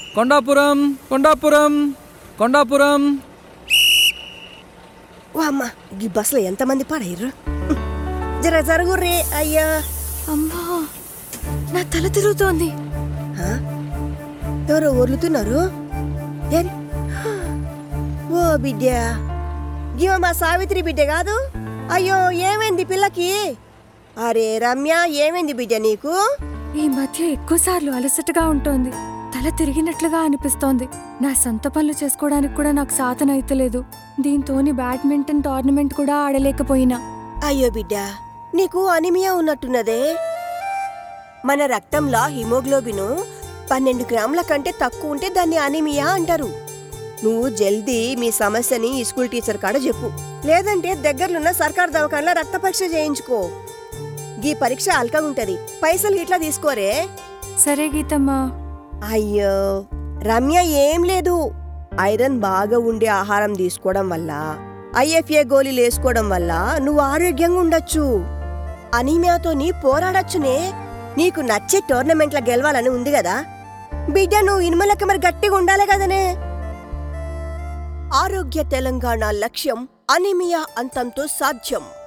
కొండాపురం కొండాపురం కొండాపురం ఓ అమ్మ ఈ బస్సులో ఎంతమంది పాడయ్యారు జర జరుగుర్రే అయ్యా అమ్మా నా తల తిరుగుతోంది ఆ? ఎవరో ఒర్లుతున్నారు ఏరి? ఓ బిడ్డ ఇవ మా సావిత్రి బిడ్డ కాదు అయ్యో ఏమైంది పిల్లకి అరే రమ్య ఏమైంది బిడ్డ నీకు ఈ మధ్య ఎక్కువసార్లు అలసటగా ఉంటోంది తల తిరిగినట్లుగా అనిపిస్తోంది నా సొంత పనులు చేసుకోవడానికి కూడా నాకు సాధన అయితలేదు దీంతోని బ్యాడ్మింటన్ టోర్నమెంట్ కూడా ఆడలేకపోయినా అయ్యో బిడ్డ నీకు అనిమియా ఉన్నట్టున్నదే మన రక్తంలో హిమోగ్లోబిన్ పన్నెండు గ్రాముల కంటే తక్కువ ఉంటే దాన్ని అనిమియా అంటారు నువ్వు జల్దీ మీ సమస్యని ఈ స్కూల్ టీచర్ కాడ చెప్పు లేదంటే దగ్గరలున్న సర్కార్ దవాఖానలో రక్త పరీక్ష చేయించుకో గీ పరీక్ష అల్కగా ఉంటది పైసలు ఇట్లా తీసుకోరే సరే గీతమ్మా అయ్యో రమ్య ఏం లేదు ఐరన్ బాగా ఉండే ఆహారం తీసుకోవడం వల్ల ఐఎఫ్ఏ గోళీలు వేసుకోవడం వల్ల నువ్వు ఆరోగ్యంగా ఉండొచ్చు అనీమియాతో నీ పోరాడొచ్చునే నీకు నచ్చే టోర్నమెంట్ల గెలవాలని ఉంది కదా బిడ్డ నువ్వు ఇనుమలకి మరి గట్టిగా ఉండాలి కదనే ఆరోగ్య తెలంగాణ లక్ష్యం అనిమియా అంతంతో సాధ్యం